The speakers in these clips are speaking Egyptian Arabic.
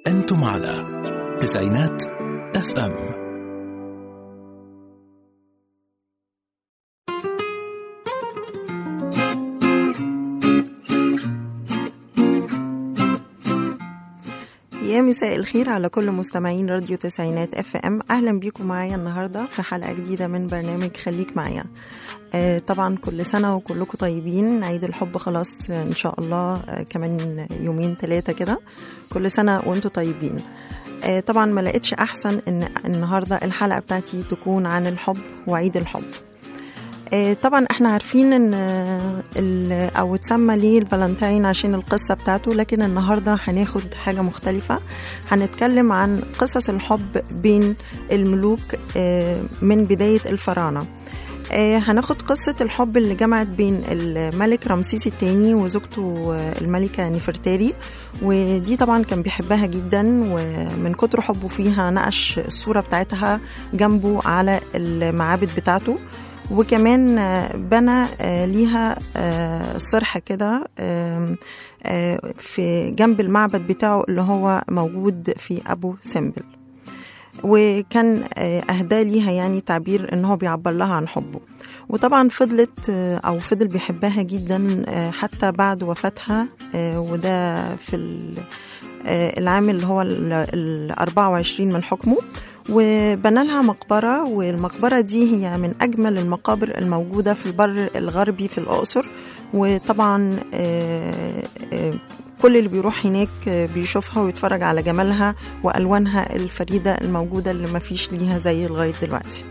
أنتم على تسعينات اف ام يا مساء الخير على كل مستمعين راديو تسعينات اف ام اهلا بيكم معايا النهارده في حلقه جديده من برنامج خليك معايا آه طبعا كل سنه وكلكم طيبين عيد الحب خلاص آه، ان شاء الله آه كمان يومين ثلاثه كده كل سنه وانتم طيبين آه طبعا ما لقيتش احسن ان النهارده الحلقه بتاعتي تكون عن الحب وعيد الحب آه، طبعا احنا عارفين ان آه، ال- او اتسمى ليه الفالنتين عشان القصه بتاعته لكن النهارده هناخد حاجه مختلفه هنتكلم عن قصص الحب بين الملوك آه، من بدايه الفراعنه آه، هناخد قصة الحب اللي جمعت بين الملك رمسيس الثاني وزوجته آه، الملكة نفرتاري ودي طبعا كان بيحبها جدا ومن كتر حبه فيها نقش الصورة بتاعتها جنبه على المعابد بتاعته وكمان آه، بنى آه، ليها آه، صرح كده آم، آه، في جنب المعبد بتاعه اللي هو موجود في أبو سمبل وكان آه، أهدى ليها يعني تعبير إن هو بيعبر لها عن حبه وطبعا فضلت آه، أو فضل بيحبها جدا آه، حتى بعد وفاتها آه، وده في ال- آه، العام اللي هو ال 24 من حكمه وبنى لها مقبرة والمقبرة دي هي من أجمل المقابر الموجودة في البر الغربي في الأقصر وطبعا آه، آه، كل اللي بيروح هناك آه، بيشوفها ويتفرج على جمالها وألوانها الفريدة الموجودة اللي ما فيش ليها زي لغاية دلوقتي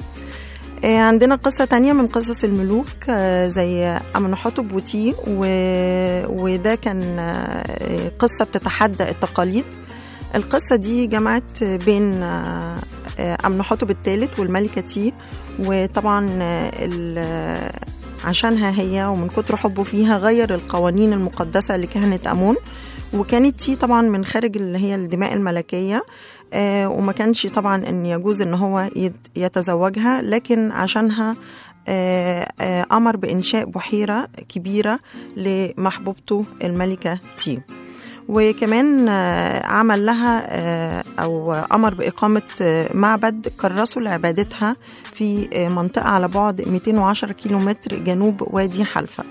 آه، عندنا قصة تانية من قصص الملوك آه، زي أمنحتب وتي و- وده كان آه، قصة بتتحدى التقاليد القصة دي جمعت بين آه، آه، أمنحتب الثالث والملكة تي وطبعا آه، ال- عشانها هي ومن كتر حبه فيها غير القوانين المقدسة لكهنة أمون وكانت تي طبعا من خارج اللي هي الدماء الملكية آه، وما كانش طبعا ان يجوز ان هو يت- يتزوجها لكن عشانها آه، آه، امر بانشاء بحيره كبيره لمحبوبته الملكه تي وكمان آه، عمل لها آه، او امر باقامه آه، معبد كرسه لعبادتها في آه، منطقه على بعد 210 كيلومتر جنوب وادي حلفا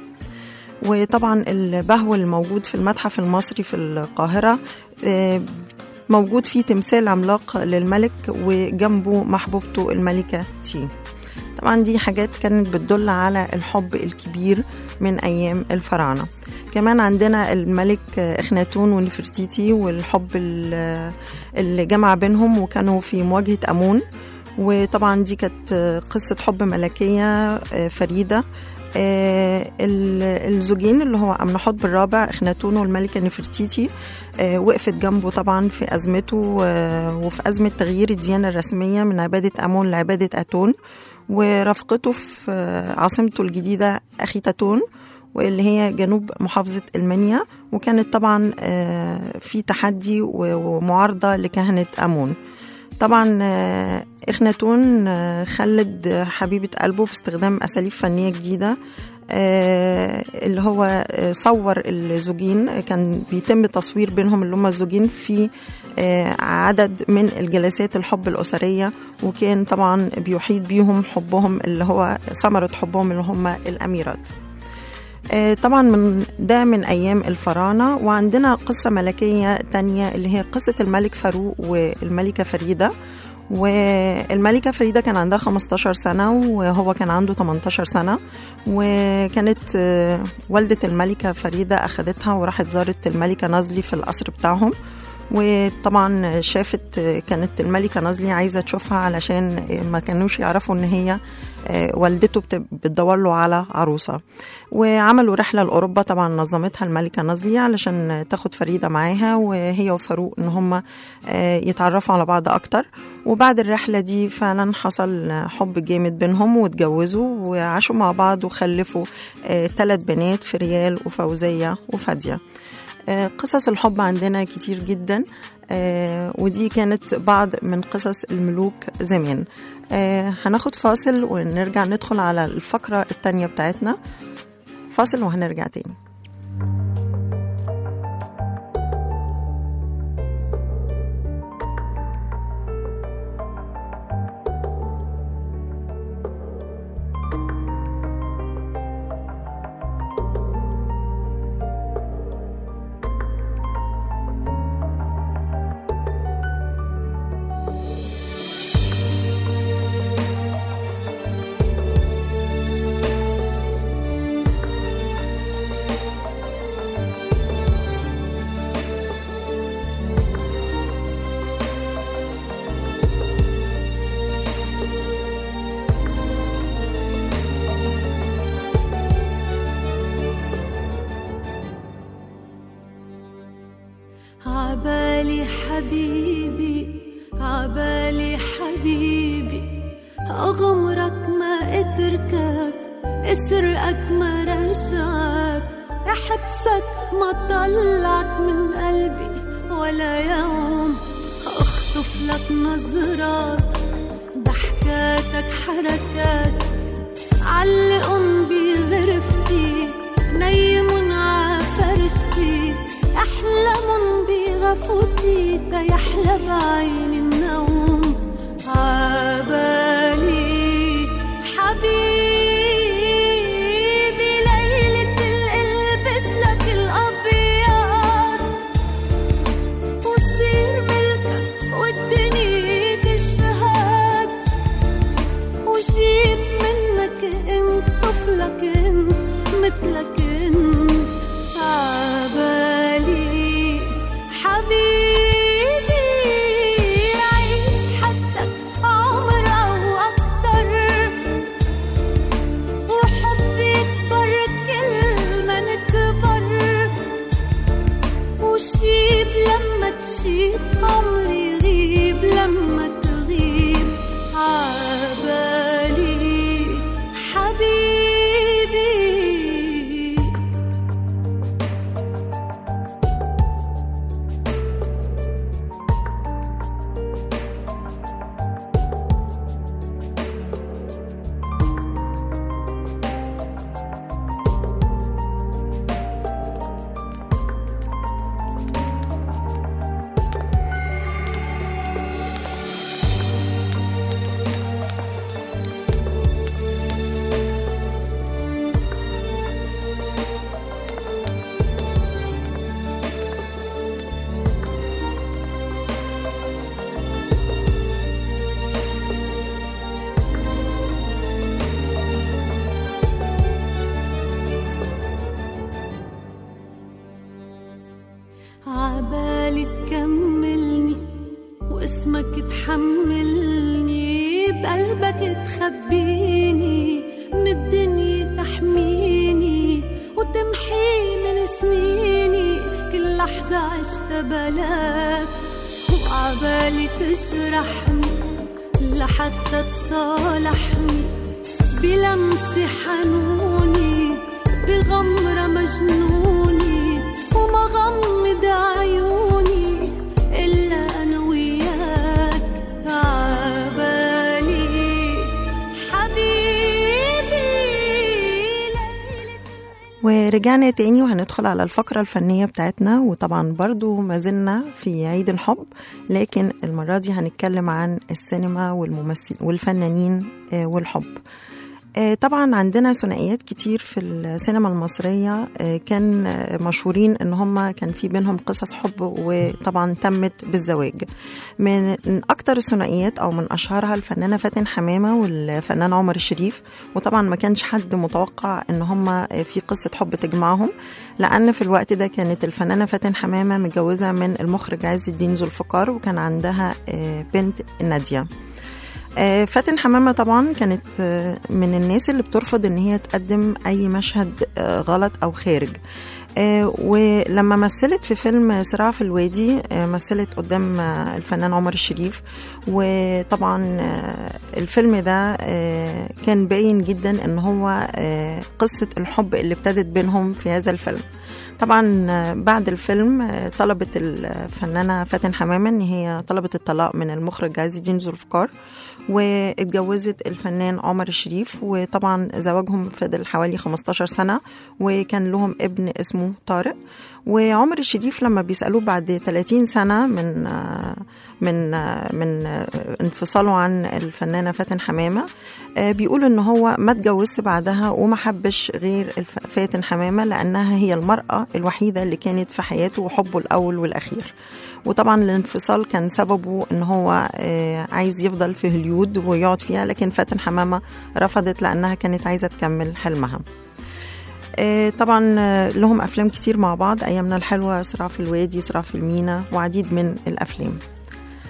وطبعا البهو الموجود في المتحف المصري في القاهره آه، موجود فيه تمثال عملاق للملك وجنبه محبوبته الملكة تي طبعا دي حاجات كانت بتدل على الحب الكبير من أيام الفراعنة كمان عندنا الملك إخناتون ونفرتيتي والحب ال- اللي جمع بينهم وكانوا في مواجهة أمون وطبعا دي كانت قصة حب ملكية فريدة آه، ال- الزوجين اللي هو أمنحتب الرابع إخناتون والملكة نفرتيتي آه، وقفت جنبه طبعا في أزمته آه، وفي أزمة تغيير الديانة الرسمية من عبادة أمون لعبادة أتون ورفقته في آه، عاصمته الجديدة أخيتاتون واللي هي جنوب محافظة المنيا وكانت طبعا آه، في تحدي و- ومعارضة لكهنة أمون طبعا آه، إخناتون آه، خلد حبيبة قلبه باستخدام أساليب فنية جديدة آه، اللي هو آه، صور الزوجين كان بيتم تصوير بينهم اللي هم الزوجين في آه، عدد من الجلسات الحب الأسرية وكان طبعا بيحيط بيهم حبهم اللي هو ثمرة حبهم اللي هم الأميرات آه، طبعا من ده من ايام الفراعنه وعندنا قصه ملكيه تانية اللي هي قصه الملك فاروق والملكه فريده والملكة فريدة كان عندها 15 سنة وهو كان عنده 18 سنة وكانت آه، والدة الملكة فريدة أخدتها وراحت زارت الملكة نازلي في القصر بتاعهم وطبعا شافت كانت الملكة نازلي عايزة تشوفها علشان ما كانوش يعرفوا ان هي آه، والدته بت- بتدور له على عروسة وعملوا رحلة لأوروبا طبعا نظمتها الملكة نازلي علشان تاخد فريدة معاها وهي وفاروق ان هم يتعرفوا على بعض أكتر وبعد الرحلة دي فعلا حصل حب جامد بينهم واتجوزوا وعاشوا مع بعض وخلفوا ثلاث بنات فريال وفوزية وفادية آه، قصص الحب عندنا كتير جدا آه، ودي كانت بعض من قصص الملوك زمان آه، هناخد فاصل ونرجع ندخل على الفقرة التانية بتاعتنا فاصل وهنرجع تاني عبالي حبيبي عبالي حبيبي أغمرك ما أتركك أسرقك ما رجعك أحبسك ما طلعك من قلبي ولا يوم أخطف لك نظرات ضحكاتك حركاتك علقن بغرفتي نيمن عفرشتي احلمن بغفوتي تيحلى بعين النوم عبالي حبيبي ليلة القلبس لك الأبيض وصير ملكك والدنيا تشهد وجيب منك انت طفلك انت مثلك انت عبالي حبيبي عيش حدك عمر او اكتر وحبي يكبر كل ما نكبر وشيب لما تشيب عمري يغيب لما تغيب عبالي حبيبي عبالي تكملني واسمك تحملني بقلبك تخبيني من الدنيا تحميني وتمحي من سنيني كل لحظة عشت بلاك وعبالي تجرحني لحتى تصالحني بلمسة حنوني بغمرة مجنوني وما غمض عيوني إلا أنا وياك عبالي حبيبي ورجعنا تاني وهندخل على الفقرة الفنية بتاعتنا وطبعا برضو ما زلنا في عيد الحب لكن المرة دي هنتكلم عن السينما والممثل والفنانين آه، والحب آه، طبعا عندنا ثنائيات كتير في السينما المصرية آه، كان آه، مشهورين ان هم كان في بينهم قصص حب وطبعا تمت بالزواج من اكتر الثنائيات او من اشهرها الفنانة فاتن حمامة والفنان عمر الشريف وطبعا ما كانش حد متوقع ان هم في قصة حب تجمعهم لان في الوقت ده كانت الفنانة فاتن حمامة متجوزة من المخرج عز الدين ذو الفقار وكان عندها آه، بنت نادية آه، فاتن حمامة طبعا كانت آه، من الناس اللي بترفض ان هي تقدم اي مشهد آه، غلط او خارج آه، ولما مثلت في فيلم صراع في الوادي آه، مثلت قدام آه، الفنان عمر الشريف وطبعا آه، الفيلم ده آه، كان باين جدا ان هو آه، قصة الحب اللي ابتدت بينهم في هذا الفيلم طبعا آه، بعد الفيلم آه، طلبت الفنانة فاتن حمامة ان هي طلبت الطلاق من المخرج عز الدين ذو الفقار واتجوزت الفنان عمر الشريف وطبعا زواجهم فضل حوالي 15 سنة وكان لهم ابن اسمه طارق وعمر الشريف لما بيسألوه بعد 30 سنة من آه، من آه، من آه، انفصاله عن الفنانة فاتن حمامة آه، بيقول ان هو ما اتجوزش بعدها وما حبش غير الف- فاتن حمامة لانها هي المرأة الوحيدة اللي كانت في حياته وحبه الاول والاخير وطبعا الانفصال كان سببه ان هو آه، عايز يفضل في هوليود ويقعد فيها لكن فاتن حمامة رفضت لانها كانت عايزة تكمل حلمها آه، طبعا آه، لهم افلام كتير مع بعض ايامنا الحلوه صراع في الوادي صراع في المينا وعديد من الافلام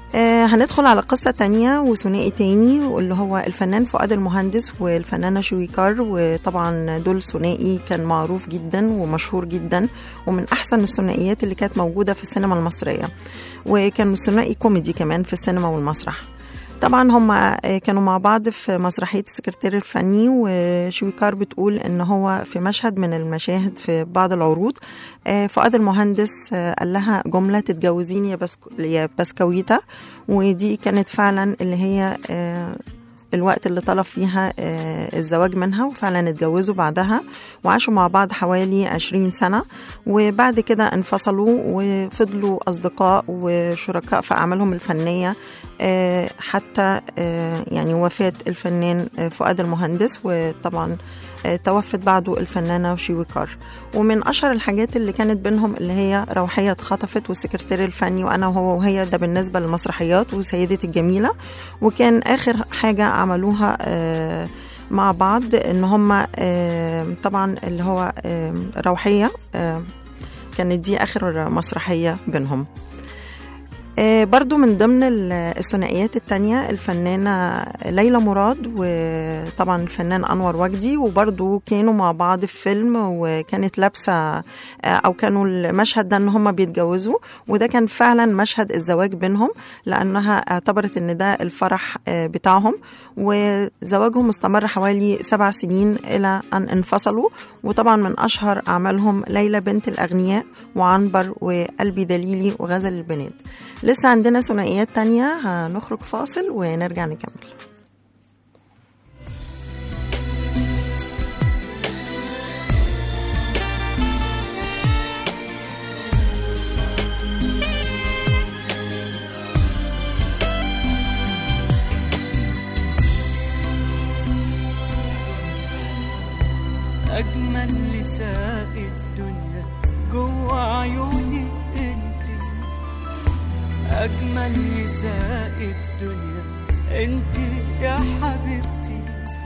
آه هندخل على قصة تانية وثنائي تاني واللي هو الفنان فؤاد المهندس والفنانة شويكار وطبعا دول ثنائي كان معروف جدا ومشهور جدا ومن أحسن الثنائيات اللي كانت موجودة في السينما المصرية وكان ثنائي كوميدي كمان في السينما والمسرح طبعا هم كانوا مع بعض في مسرحية السكرتير الفني وشويكار بتقول ان هو في مشهد من المشاهد في بعض العروض آه، فؤاد المهندس آه، قال لها جملة تتجوزيني يا, بسكو يا بسكويتة ودي كانت فعلا اللي هي آه، الوقت اللي طلب فيها آه، الزواج منها وفعلا اتجوزوا بعدها وعاشوا مع بعض حوالي 20 سنة وبعد كده انفصلوا وفضلوا أصدقاء وشركاء في أعمالهم الفنية آه، حتى آه، يعني وفاة الفنان آه، فؤاد المهندس وطبعا آه، توفت بعده الفنانة شيويكار ومن أشهر الحاجات اللي كانت بينهم اللي هي روحية اتخطفت والسكرتير الفني وأنا وهو وهي ده بالنسبة للمسرحيات وسيدتي الجميلة وكان آخر حاجة عملوها آه، مع بعض ان هم طبعا اللي هو آه، روحيه آه، كانت دي اخر مسرحيه بينهم آه، برضو من ضمن ال- الثنائيات التانية الفنانة ليلى مراد وطبعا الفنان أنور وجدي وبرضو كانوا مع بعض في فيلم وكانت لابسة آه، أو كانوا المشهد ده إن هما بيتجوزوا وده كان فعلا مشهد الزواج بينهم لأنها اعتبرت إن ده الفرح آه، بتاعهم وزواجهم استمر حوالي سبع سنين إلى أن انفصلوا وطبعا من أشهر أعمالهم ليلى بنت الأغنياء وعنبر وقلبي دليلي وغزل البنات لسه عندنا ثنائيات تانية هنخرج فاصل ونرجع نكمل أجمل نساء الدنيا جوا عيوني انت أجمل نساء الدنيا انت يا حبيبتي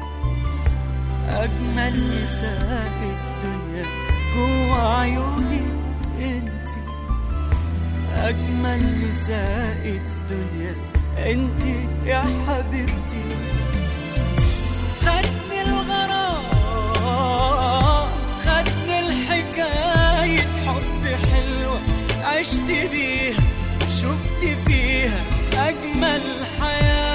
أجمل نساء الدنيا جوا عيوني انت أجمل نساء الدنيا انت يا حبيبتي خدني الغرام خدني الحكاية حب حلوة عشت بيها شفت فيها أجمل حياة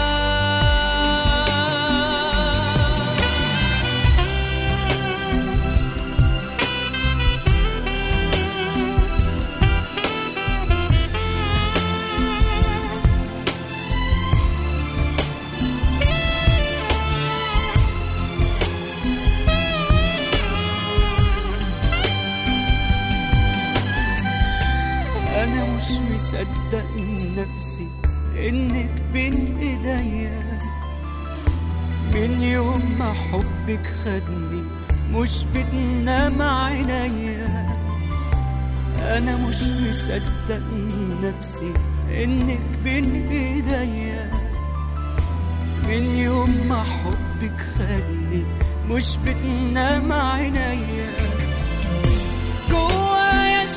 أنا مش مصدق نفسي إنك بين إيديا من يوم ما حبك خدني مش بتنام عينيا أنا مش مصدق نفسي إنك بين إيديا من يوم ما حبك خدني مش بتنام عينيا جوايا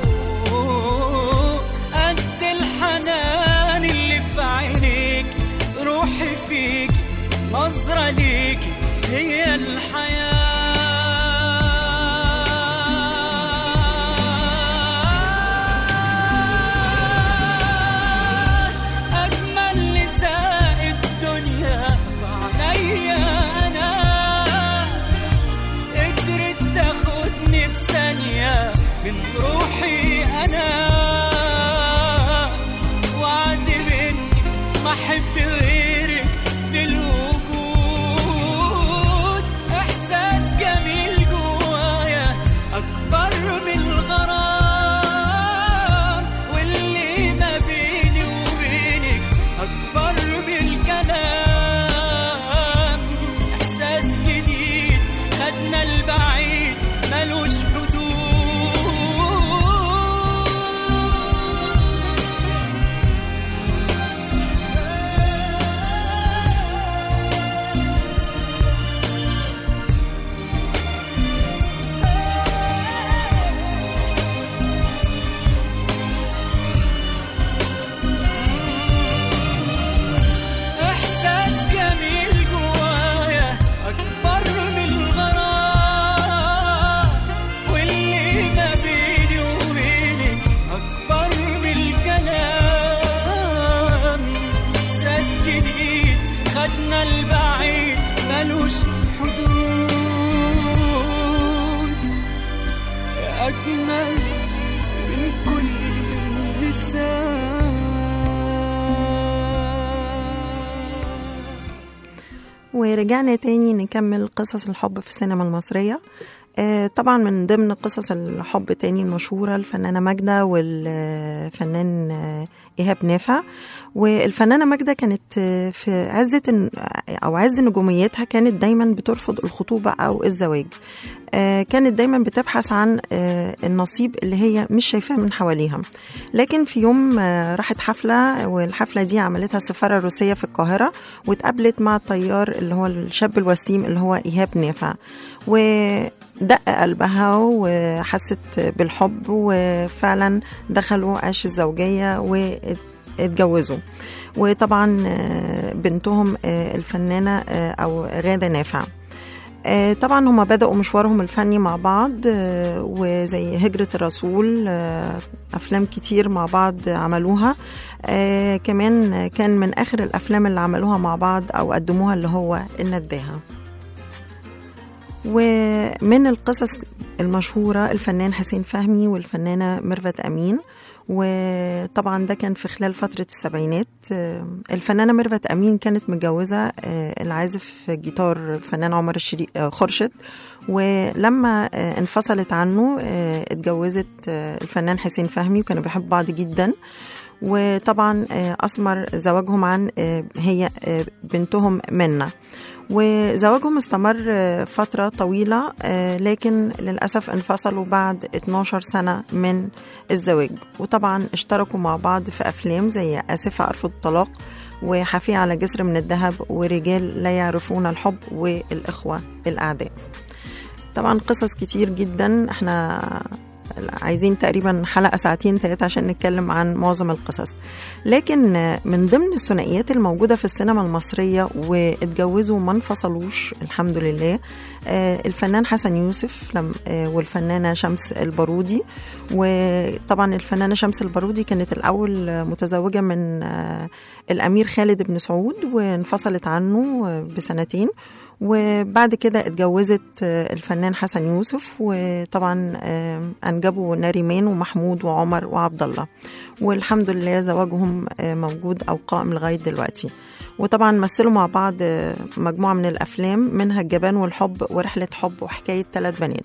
شوق قد الحنان اللي في عينيك روحي فيك نظرة ليك هي الحياة أجمل نساء الدنيا عليا أنا قدرت ورجعنا تاني نكمل قصص الحب في السينما المصرية آه، طبعا من ضمن قصص الحب تاني المشهورة الفنانة ماجدة والفنان آه، إيهاب نافع والفنانة ماجدة كانت آه، في عزة أو عز نجوميتها كانت دايما بترفض الخطوبة أو الزواج آه، كانت دايما بتبحث عن آه، النصيب اللي هي مش شايفاه من حواليها لكن في يوم آه، راحت حفلة والحفلة دي عملتها السفارة الروسية في القاهرة واتقابلت مع الطيار اللي هو الشاب الوسيم اللي هو إيهاب نافع ودق قلبها وحست بالحب وفعلا دخلوا عيش الزوجية واتجوزوا وطبعا آه، بنتهم آه، الفنانة آه، أو غادة نافع آه، طبعا هما بدأوا مشوارهم الفني مع بعض آه، وزي هجرة الرسول آه، أفلام كتير مع بعض عملوها آه، كمان كان من آخر الأفلام اللي عملوها مع بعض أو قدموها اللي هو النداهة ومن القصص المشهورة الفنان حسين فهمي والفنانة ميرفت أمين وطبعا ده كان في خلال فترة السبعينات آه، الفنانة ميرفت أمين كانت متجوزة آه، العازف جيتار الفنان عمر الشري آه، خرشد ولما آه، انفصلت عنه آه، اتجوزت آه، الفنان حسين فهمي وكانوا بيحبوا بعض جدا وطبعا آه، أثمر زواجهم عن آه، هي آه، بنتهم منة وزواجهم استمر آه، فترة طويلة آه، لكن للأسف انفصلوا بعد 12 سنة من الزواج وطبعا اشتركوا مع بعض في أفلام زي آسفة أرفض الطلاق وحافية على جسر من الذهب ورجال لا يعرفون الحب والإخوة الأعداء طبعا قصص كتير جدا احنا عايزين تقريبا حلقة ساعتين ثلاثة عشان نتكلم عن معظم القصص لكن من ضمن الثنائيات الموجودة في السينما المصرية واتجوزوا وما انفصلوش الحمد لله آه، الفنان حسن يوسف لم آه، والفنانة شمس البارودي وطبعا الفنانة شمس البارودي كانت الأول متزوجة من آه، الأمير خالد بن سعود وانفصلت عنه آه، بسنتين وبعد كده اتجوزت آه، الفنان حسن يوسف وطبعا آه، انجبوا ناريمان ومحمود وعمر وعبد الله والحمد لله زواجهم آه، موجود او قائم لغايه دلوقتي وطبعا مثلوا مع بعض آه، مجموعه من الافلام منها الجبان والحب ورحله حب وحكايه ثلاث بنات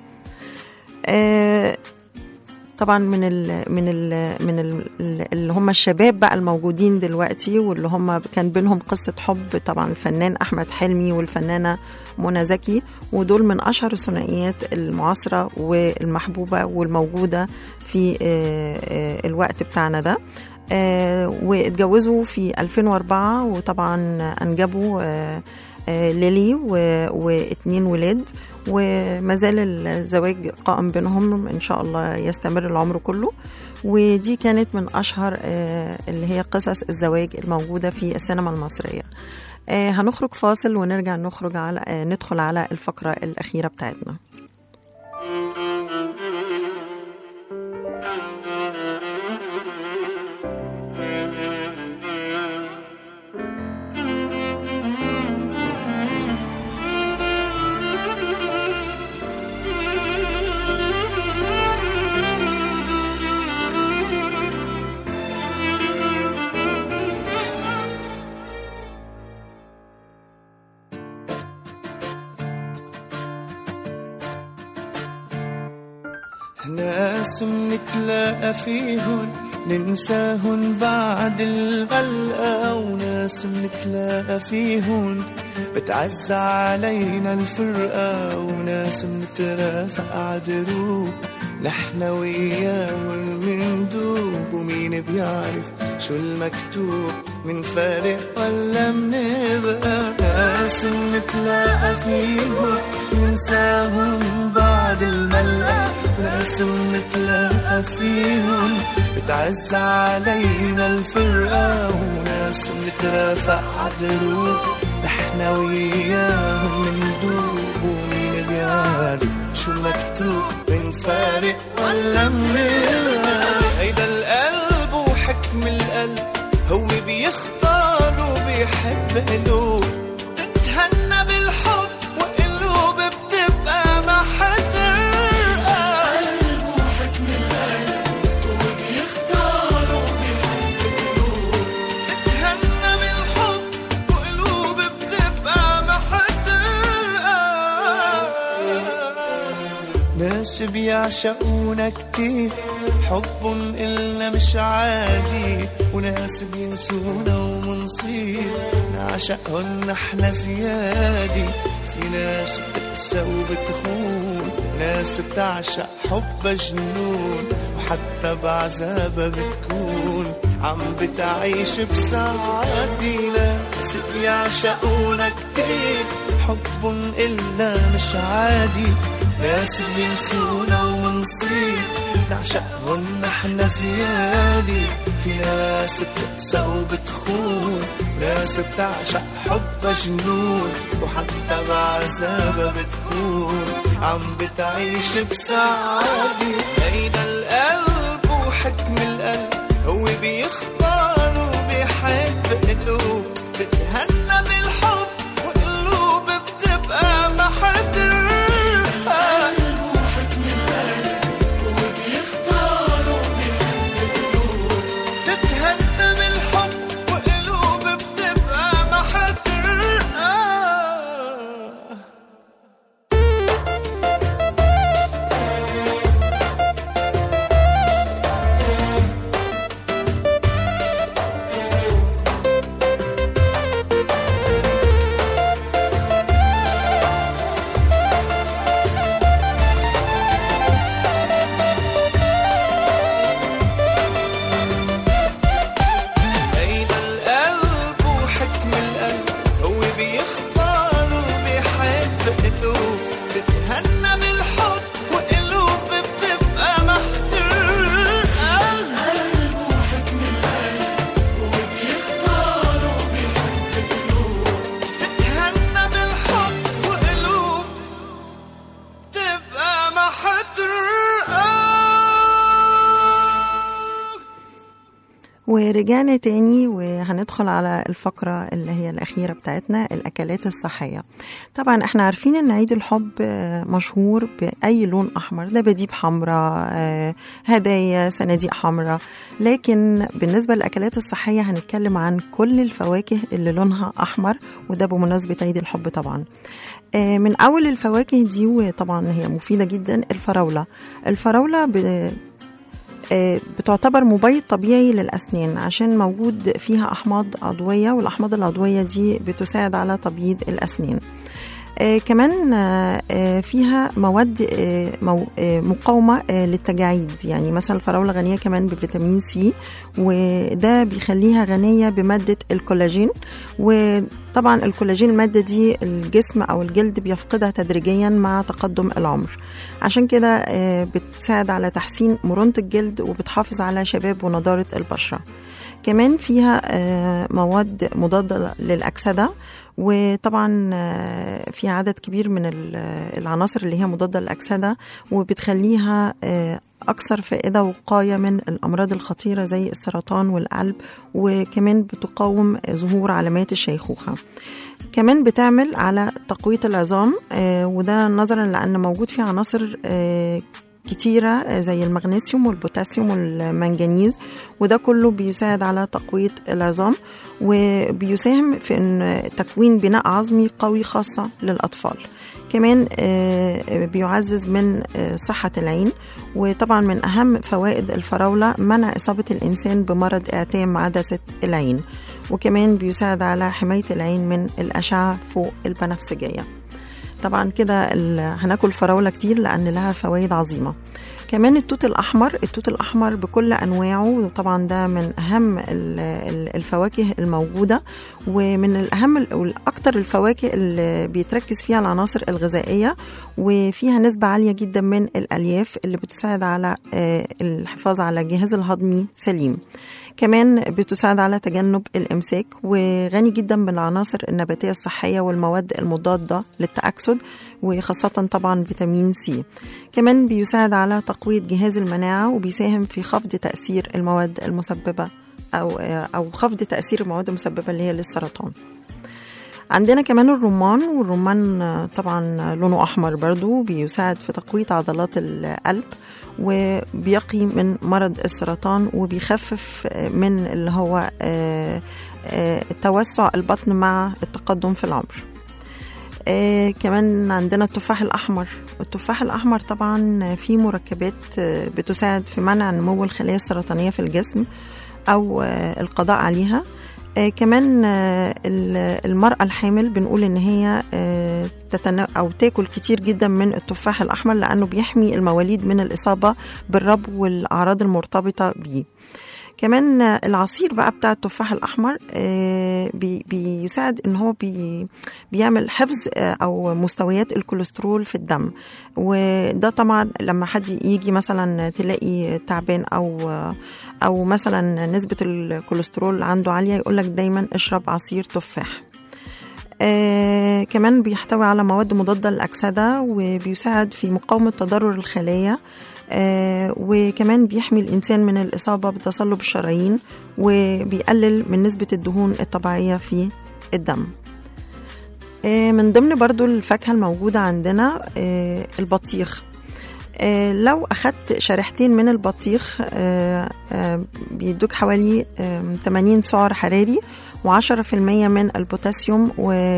آه، طبعا من ال من ال من ال اللي هم الشباب بقى الموجودين دلوقتي واللي هم كان بينهم قصه حب طبعا الفنان احمد حلمي والفنانه منى زكي ودول من اشهر الثنائيات المعاصره والمحبوبه والموجوده في آه، آه، الوقت بتاعنا ده آه، واتجوزوا في 2004 وطبعا انجبوا آه، آه، ليلي و- واتنين ولاد وما زال الزواج قائم بينهم ان شاء الله يستمر العمر كله ودي كانت من اشهر آه، اللي هي قصص الزواج الموجوده في السينما المصريه آه، هنخرج فاصل ونرجع نخرج على آه، ندخل على الفقره الاخيره بتاعتنا ناس منتلاقى فيهن ننساهن بعد الغلقة وناس منتلاقى فيهن بتعز علينا الفرقة وناس منترافق عدروب نحن وياهن مندوب ومين بيعرف شو المكتوب من فارق ولا منبقى ناس منتلاقى فيهن ننساهن بعد الملقى ناس منتلاقى فيهن بتعز علينا الفرقة وناس منترافق عدروب نحنا وياهم مندوب ومين بيعرف شو مكتوب من فارق ولا منبقى هيدا القلب وحكم القلب هو بيختار وبيحب قلوب تتهنى بالحب وقلوب بتبقى ما حترقى تتهنى بالحب وقلوب بتبقى ما بيعشقونا كتير حب إلنا مش عادي وناس بينسونا ومنصير نعشقهن احنا زيادي في ناس بتقسى وبتخون ناس بتعشق حب جنون وحتى بعذابها بتكون عم بتعيش بسعادة ناس بيعشقونا كتير حب إلا مش عادي ناس بينسونا ونصير نعشقهن احنا زيادة في ناس بتقسى وبتخون ناس بتعشق حب جنون وحتى بعذابها بتكون عم بتعيش بسعادة هيدا القلب وحكم القلب هو بيختار وبيحب قلوب بتهنى بالحب وقلوب بتبقى محدر تتهنى بالحب وقلوب بتبقى محدر آه هيدا القلب وحكم القلب هو بيختار وبيحب قلوب بتهنى بالحب وقلوب بتبقى محترقة بتهنى بالحب وقلوب بتبقى محترقة ورجعنا تاني وهندخل على الفقرة اللي هي الأخيرة بتاعتنا الأكلات الصحية طبعا احنا عارفين ان عيد الحب آه، مشهور بأي لون أحمر دباديب حمراء آه، هدايا صناديق حمراء لكن بالنسبة للأكلات الصحية هنتكلم عن كل الفواكه اللي لونها أحمر وده بمناسبة عيد الحب طبعا آه، من أول الفواكه دي وطبعا هي مفيدة جدا الفراولة الفراولة ب- آه، بتعتبر مبيض طبيعي للأسنان عشان موجود فيها أحماض عضوية والأحماض العضوية دي بتساعد على تبييض الأسنان آه كمان آه آه، فيها مواد آه مو آه مقاومة آه للتجاعيد يعني مثلا الفراولة غنية كمان بفيتامين سي وده بيخليها غنية بمادة الكولاجين وطبعا الكولاجين المادة دي الجسم أو الجلد بيفقدها تدريجيا مع تقدم العمر عشان كده آه بتساعد على تحسين مرونة الجلد وبتحافظ على شباب ونضارة البشرة كمان فيها آه، مواد مضادة للأكسدة وطبعا آه، في عدد كبير من ال- العناصر اللي هي مضادة للأكسدة وبتخليها آه، أكثر فائدة وقاية من الأمراض الخطيرة زي السرطان والقلب وكمان بتقاوم ظهور علامات الشيخوخة كمان بتعمل على تقوية العظام آه، وده نظرا لأن موجود فيه عناصر آه، كتيرة آه، زي المغنيسيوم والبوتاسيوم والمنجنيز وده كله بيساعد على تقوية العظام وبيساهم في ان تكوين بناء عظمي قوي خاصة للأطفال كمان آه، بيعزز من آه، صحة العين وطبعا من أهم فوائد الفراولة منع إصابة الإنسان بمرض إعتام عدسة العين وكمان بيساعد على حماية العين من الأشعة فوق البنفسجية طبعا كده ال- هناكل فراولة كتير لأن لها فوائد عظيمة كمان التوت الأحمر التوت الأحمر بكل أنواعه وطبعا ده من أهم ال- ال- الفواكه الموجودة ومن الأهم والأكتر الفواكه اللي بيتركز فيها العناصر الغذائية وفيها نسبة عالية جدا من الألياف اللي بتساعد على آه، الحفاظ على الجهاز الهضمي سليم كمان بتساعد على تجنب الإمساك وغني جدا بالعناصر النباتية الصحية والمواد المضادة للتأكسد وخاصة طبعا فيتامين سي كمان بيساعد على تقوية جهاز المناعة وبيساهم في خفض تأثير المواد المسببة أو أو خفض تأثير المواد المسببة اللي هي للسرطان عندنا كمان الرمان والرمان آه، طبعا لونه أحمر برضو بيساعد في تقوية عضلات القلب وبيقي من مرض السرطان وبيخفف آه، من اللي هو آه، آه، توسع البطن مع التقدم في العمر آه كمان عندنا التفاح الأحمر التفاح الأحمر طبعا فيه مركبات آه، بتساعد في منع نمو الخلايا السرطانية في الجسم أو آه، القضاء عليها آه كمان آه ال- المرأة الحامل بنقول إن هي آه تتنا أو تاكل كتير جدا من التفاح الأحمر لأنه بيحمي المواليد من الإصابة بالربو والأعراض المرتبطة بيه كمان آه، العصير بقى بتاع التفاح الأحمر آه، بي بيساعد إن هو بي بيعمل حفظ آه، أو مستويات الكوليسترول في الدم وده طبعا لما حد يجي مثلا تلاقي تعبان أو أو مثلا نسبة الكوليسترول عنده عالية يقولك دايما اشرب عصير تفاح آه كمان بيحتوي على مواد مضادة للأكسدة وبيساعد في مقاومة تضرر الخلايا آه وكمان بيحمي الإنسان من الإصابة بتصلب الشرايين وبيقلل من نسبة الدهون الطبيعية في الدم آه من ضمن برضو الفاكهة الموجودة عندنا آه البطيخ آه، لو أخدت شريحتين من البطيخ آه، آه، بيدوك حوالي آم، 80 سعر حراري و10% من البوتاسيوم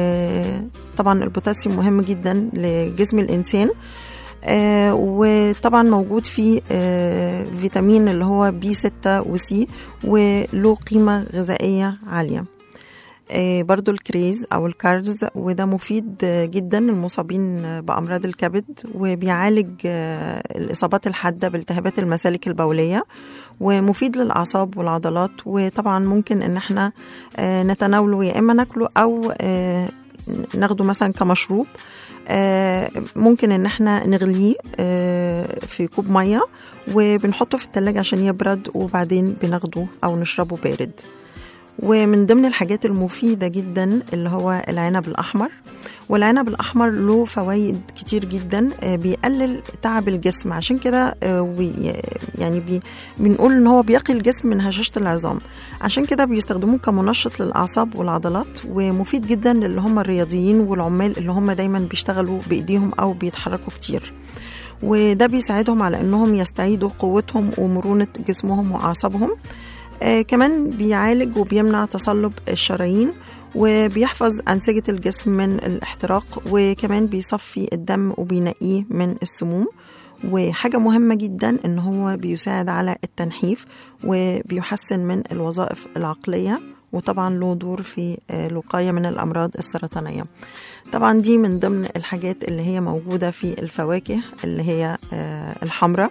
وطبعا البوتاسيوم مهم جدا لجسم الإنسان آه، وطبعا موجود فيه آه، فيتامين اللي هو بي 6 وسي وله قيمة غذائية عالية آه، برضو الكريز أو الكارز وده مفيد آه، جدا للمصابين آه، بأمراض الكبد وبيعالج آه، الإصابات الحادة بالتهابات المسالك البولية ومفيد للأعصاب والعضلات وطبعا ممكن إن احنا آه، نتناوله يا إما ناكله أو آه، ناخده مثلا كمشروب آه، ممكن ان احنا نغليه آه، في كوب ميه وبنحطه في التلاجة عشان يبرد وبعدين بناخده او نشربه بارد ومن ضمن الحاجات المفيدة جدا اللي هو العنب الأحمر والعنب الأحمر له فوائد كتير جدا آه، بيقلل تعب الجسم عشان كده آه، وي- يعني بي بنقول ان هو بيقي الجسم من هشاشة العظام عشان كده بيستخدموه كمنشط للأعصاب والعضلات ومفيد جدا للي هم الرياضيين والعمال اللي هم دايما بيشتغلوا بإيديهم أو بيتحركوا كتير وده بيساعدهم على انهم يستعيدوا قوتهم ومرونة جسمهم وأعصابهم آه كمان بيعالج وبيمنع تصلب الشرايين وبيحفظ أنسجة الجسم من الاحتراق وكمان بيصفي الدم وبينقيه من السموم وحاجة مهمة جدا إن هو بيساعد على التنحيف وبيحسن من الوظائف العقلية وطبعا له دور في آه، الوقاية من الأمراض السرطانية طبعا دي من ضمن الحاجات اللي هي موجودة في الفواكه اللي هي آه، الحمراء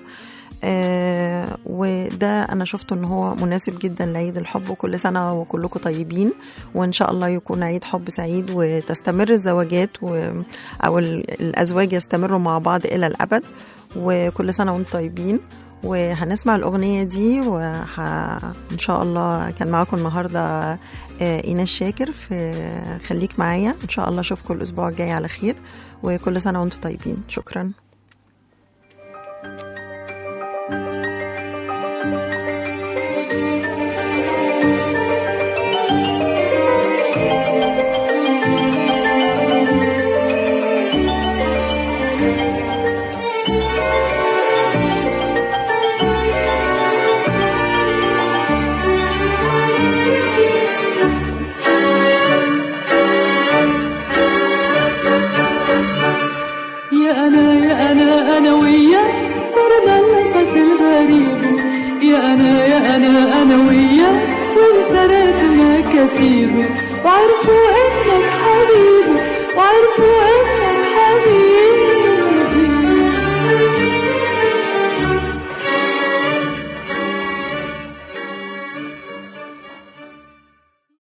آه وده انا شفته ان هو مناسب جدا لعيد الحب وكل سنه وكلكم طيبين وان شاء الله يكون عيد حب سعيد وتستمر الزواجات و او ال- الازواج يستمروا مع بعض الى الابد وكل سنه وانتم طيبين وهنسمع الأغنية دي وح... إن شاء الله كان معاكم النهاردة آه، إيناس شاكر في خليك معايا إن شاء الله أشوفكم الأسبوع الجاي على خير وكل سنة وأنتم طيبين شكراً يا أنا يا أنا أنا وياك صرنا القصص الغريب يا أنا يا أنا أنا وياك وانسرقنا كتيبه وعرفوا إنك حبيبي وعرفوا